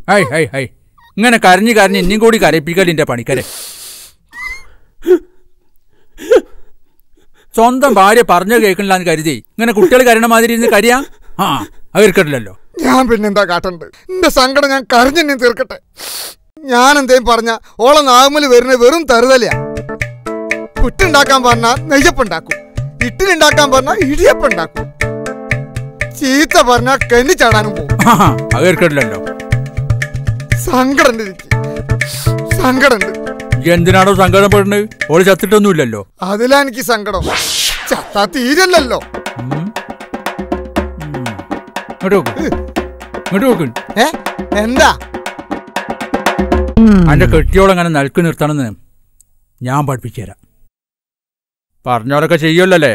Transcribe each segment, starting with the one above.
High high high ഇങ്ങനെ കരഞ്ഞ് കരഞ്ഞ് ഇനിയും കൂടി കരയിപ്പിക്കലിന്റെ പണിക്കരെ സ്വന്തം ഭാര്യ പറഞ്ഞു കേൾക്കണില്ലാന്ന് കരുതി ഇങ്ങനെ കുട്ടികൾ കരണ മാതിരി ഇരുന്ന് കരിയാ ആ അത് ഇരിക്കട്ടില്ലല്ലോ ഞാൻ പിന്നെന്താ കാട്ടണ്ട് എന്റെ സങ്കടം ഞാൻ കരഞ്ഞെന്നെ തീർക്കട്ടെ ഞാൻ എന്തേലും പറഞ്ഞ ഓളെ നാമല് വരുന്ന വെറും തറുതലയാ പുറ്റുണ്ടാക്കാൻ പറഞ്ഞ നെയ്യപ്പുണ്ടാക്കും ഇട്ടിലുണ്ടാക്കാൻ പറഞ്ഞ ഇടിയപ്പുണ്ടാക്കും ചീത്ത പറഞ്ഞ കന്നി ചാടാനും പോകും ആ അത് ഇരിക്കട്ടില്ലല്ലോ സങ്കടണ്ട് എനിക്ക് സങ്കടണ്ട് എന്തിനാണോ സങ്കടപ്പെടുന്നത് ഓള് ചത്തിട്ടൊന്നുമില്ലല്ലോ അതിലാ എനിക്ക് സങ്കടം ചത്താ തീരല്ലല്ലോ ഉം. ഉം. ഇങ്ങോട്ട് നോക്ക് ഇങ്ങോട്ട് നോക്ക് ഏ എന്താ അന്റെ കെട്ടിയോളങ്ങനെ നൽകി നിർത്തണമെന്ന് ഞാൻ പഠിപ്പിച്ചു തരാം പറഞ്ഞോലൊക്കെ ചെയ്യുമല്ലേ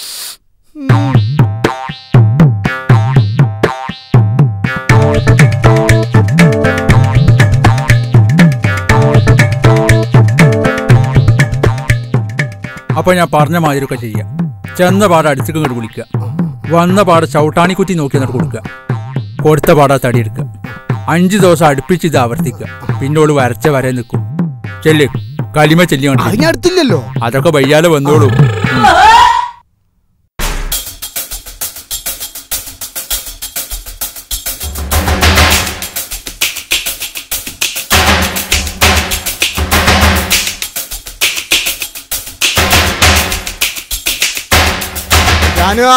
അപ്പൊ ഞാൻ പറഞ്ഞ മാതിരിയൊക്കെ ചെയ്യാം ചെന്ന പാട അടുത്തേക്ക് ഇങ്ങോട്ട് വിളിക്കുക വന്ന പാട ചവിട്ടാണി കുത്തി നോക്കി എന്നിട്ട് കൊടുക്കുക കൊടുത്ത പാട തടിയെടുക്കുക അഞ്ച് ദിവസം അടുപ്പിച്ച് ഇത് ആവർത്തിക്കുക പിന്നോട് വരച്ച വരെ നിൽക്കും ചെല്ല് കലിമ ചെല്ലി കൊണ്ട് അതിനടുത്തില്ലല്ലോ അതൊക്കെ വയ്യാലെ വന്നോളൂ ഞാനുവാ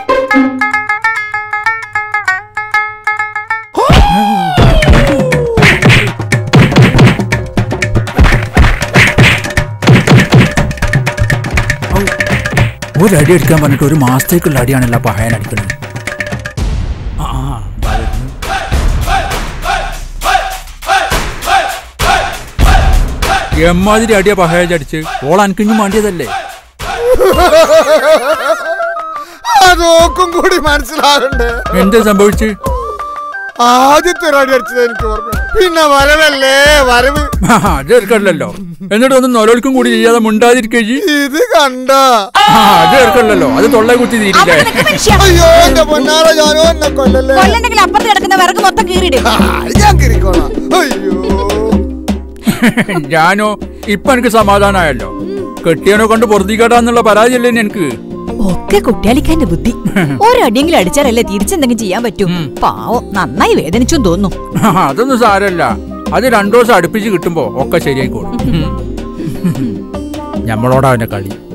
ഒരു അടി അടിക്കാൻ പറഞ്ഞിട്ട് ഒരു മാസത്തേക്കുള്ള അടിയാണല്ലോ പഹയൻ അടിക്കുന്നത് ആ, ആ, ദാ വരുന്നു. എമ്മാതിരി അടിയ പഹയജ് അടിച്ച് ഓൾ അനക്കിഞ്ഞു മാണ്ടിയതല്ലേ അതൊക്കും കൂടി മനസ്സിലാകണ്ടേ എന്താ സംഭവിച്ച് ആദ്യത്തെ ഒരു അടി അടിച്ചത് എനിക്ക് ഓർമ്മ പിന്നെ വരവല്ലേ വരവ് ആ, അത് എടുക്കണല്ലോ എന്നിട്ട് ഒന്നും നൊലോൽക്കും കൂടി ചെയ്യാതെ മുണ്ടാതിരിക്കഴി ഇത് കണ്ട അത് എടുക്കണല്ലോ അത് തൊള്ള കുത്തി തീരില്ലേ അയ്യോ എന്റെ പൊന്നാറ ഞാനോ എന്നെ കൊല്ലല്ലേ കൊല്ലണ്ടെങ്കിൽ അപ്പുറത്ത് കിടക്കുന്ന വിറക് മൊത്തം കീറിടും ആ, ഞാൻ കിരിക്കോളാം അയ്യോ ഞാനോ ഇപ്പൊ എനിക്ക് സമാധാനമായല്ലോ കെട്ടിയനോ കൊണ്ട് പൊറുതിക്കേടാന്നുള്ള പരാതിയല്ലേ എനിക്ക് ഒക്കെ കുട്ടിയാലിക്കാന്റെ ബുദ്ധി ഒരടിയെങ്കിലും അടിച്ചാലല്ലേ തിരിച്ചെന്തെങ്കിലും ചെയ്യാൻ പറ്റൂ പാവം നന്നായി വേദനിച്ചും തോന്നുന്നു അതൊന്നും സാരല്ല അത് രണ്ടു ദിവസം അടുപ്പിച്ച് കിട്ടുമ്പോ ഒക്കെ ശരിയായിക്കോളും ഞമ്മളോടാ അവന്റെ കളി